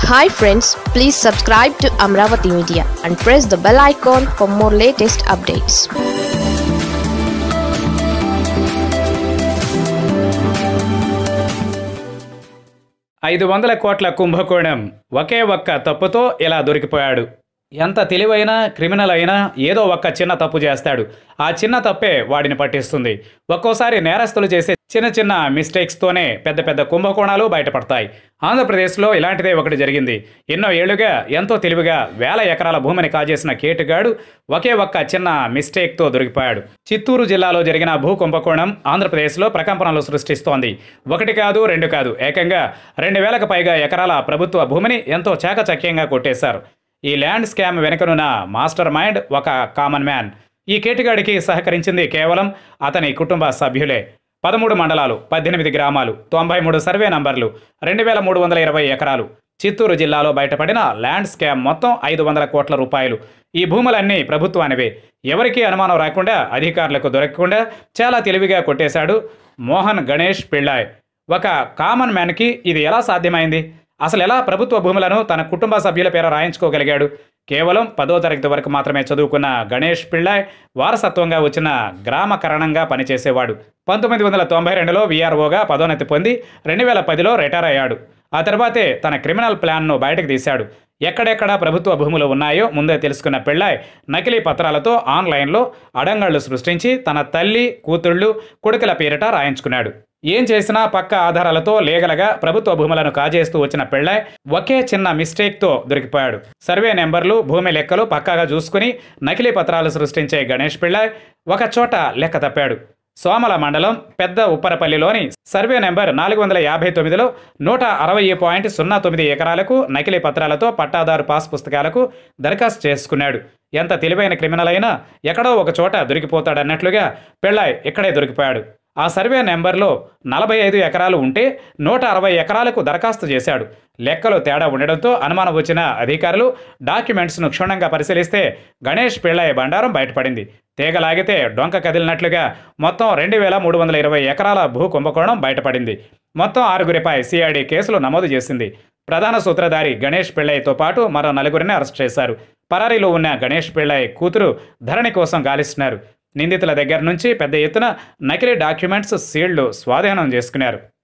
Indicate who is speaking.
Speaker 1: hi friends please subscribe to Amaravati media and press the bell icon for more latest updates
Speaker 2: ఐదు వందల కోట్ల కుంభకోణం ఒకే ఒక్క తప్పుతో ఇలా దొరికిపోయాడు ఎంత తెలివైన క్రిమినల్ అయినా ఏదో ఒక్క చిన్న తప్పు చేస్తాడు ఆ చిన్న తప్పే వాడిని పట్టిస్తుంది ఒక్కోసారి నేరస్తులు చేసే చిన్న చిన్న మిస్టేక్స్తోనే పెద్ద పెద్ద కుంభకోణాలు బయటపడతాయి ఆంధ్రప్రదేశ్లో ఇలాంటిదే ఒకటి జరిగింది ఎన్నో ఏళ్లుగా ఎంతో తెలివిగా వేల ఎకరాల భూమిని కాజేసిన కేటుగాడు ఒకే ఒక్క చిన్న మిస్టేక్తో దొరికిపోయాడు చిత్తూరు జిల్లాలో జరిగిన భూ కుంభకోణం ఆంధ్రప్రదేశ్లో ప్రకంపనలు సృష్టిస్తోంది ఒకటి కాదు రెండు కాదు ఏకంగా రెండు వేలకు పైగా ఎకరాల ప్రభుత్వ భూమిని ఎంతో చాకచక్యంగా కొట్టేశారు ఈ ల్యాండ్ స్కామ్ వెనుకనున్న మాస్టర్ మైండ్ ఒక కామన్ మ్యాన్ ఈ కేటుగాడికి సహకరించింది కేవలం అతని కుటుంబ సభ్యులే పదమూడు మండలాలు పద్దెనిమిది గ్రామాలు తొంభై మూడు సర్వే నంబర్లు రెండు వేల మూడు వందల ఇరవై ఎకరాలు చిత్తూరు జిల్లాలో బయటపడిన ల్యాండ్ స్కామ్ మొత్తం ఐదు వందల కోట్ల రూపాయలు ఈ భూములన్నీ ప్రభుత్వానివే ఎవరికీ అనుమానం రాకుండా అధికారులకు దొరకకుండా చాలా తెలివిగా కొట్టేశాడు మోహన్ గణేష్ పిళ్ళాయ్ ఒక కామన్ మ్యాన్కి ఇది ఎలా సాధ్యమైంది అసలు ఎలా ప్రభుత్వ భూములను తన కుటుంబ సభ్యుల పేర రాయించుకోగలిగాడు కేవలం పదో తరగతి వరకు మాత్రమే చదువుకున్న గణేష్ పిళ్ళాయ్ వారసత్వంగా వచ్చిన గ్రామకరణంగా పనిచేసేవాడు పంతొమ్మిది వందల తొంభై రెండులో వీఆర్ఓగా పదోన్నతి పొంది రెండు వేల పదిలో రిటైర్ అయ్యాడు ఆ తర్వాతే తన క్రిమినల్ ప్లాన్ను బయటకు తీశాడు ఎక్కడెక్కడ ప్రభుత్వ భూములు ఉన్నాయో ముందే తెలుసుకున్న పిళ్ళాయ్ నకిలీ పత్రాలతో ఆన్లైన్లో అడంగళ్లు సృష్టించి తన తల్లి కూతుళ్ళు కొడుకుల పేరిట రాయించుకున్నాడు ఏం చేసినా పక్క ఆధారాలతో లీగల్గా ప్రభుత్వ భూములను కాజేస్తూ వచ్చిన పిళ్ళాయ్ ఒకే చిన్న మిస్టేక్తో దొరికిపోయాడు సర్వే నెంబర్లు భూమి లెక్కలు పక్కాగా చూసుకుని నకిలీ పత్రాలు సృష్టించే గణేష్ పిళ్ళాయ్ ఒక చోట లెక్క తప్పాడు సోమల మండలం పెద్ద ఉప్పరపల్లిలోని సర్వే నెంబర్ నాలుగు వందల యాభై తొమ్మిదిలో నూట అరవై పాయింట్ సున్నా తొమ్మిది ఎకరాలకు నకిలీ పత్రాలతో పట్టాదారు పాస్ పుస్తకాలకు దరఖాస్తు చేసుకున్నాడు ఎంత తెలివైన క్రిమినల్ అయినా ఎక్కడో ఒక చోట దొరికిపోతాడన్నట్లుగా పెళ్ళాయ్ ఇక్కడే దొరికిపోయాడు ఆ సర్వే నెంబర్లో నలభై ఐదు ఎకరాలు ఉంటే నూట అరవై ఎకరాలకు దరఖాస్తు చేశాడు లెక్కలు తేడా ఉండడంతో అనుమానం వచ్చిన అధికారులు డాక్యుమెంట్స్ను క్షుణ్ణంగా పరిశీలిస్తే గణేష్ పిళ్ళయ్య బండారం బయటపడింది తీగలాగితే డొంక కదిలినట్లుగా మొత్తం రెండు వేల మూడు వందల ఇరవై ఎకరాల భూ కుంభకోణం బయటపడింది మొత్తం ఆరుగురిపై సిఐడి కేసులు నమోదు చేసింది ప్రధాన సూత్రధారి గణేష్ పిళ్ళయ్యతో పాటు మరో నలుగురిని అరెస్ట్ చేశారు పరారీలో ఉన్న గణేష్ పిళ్ళయ్య కూతురు ధరణి కోసం గాలిస్తున్నారు నిందితుల దగ్గర నుంచి పెద్ద ఎత్తున నకిలీ డాక్యుమెంట్స్ సీళ్లు స్వాధీనం చేసుకున్నారు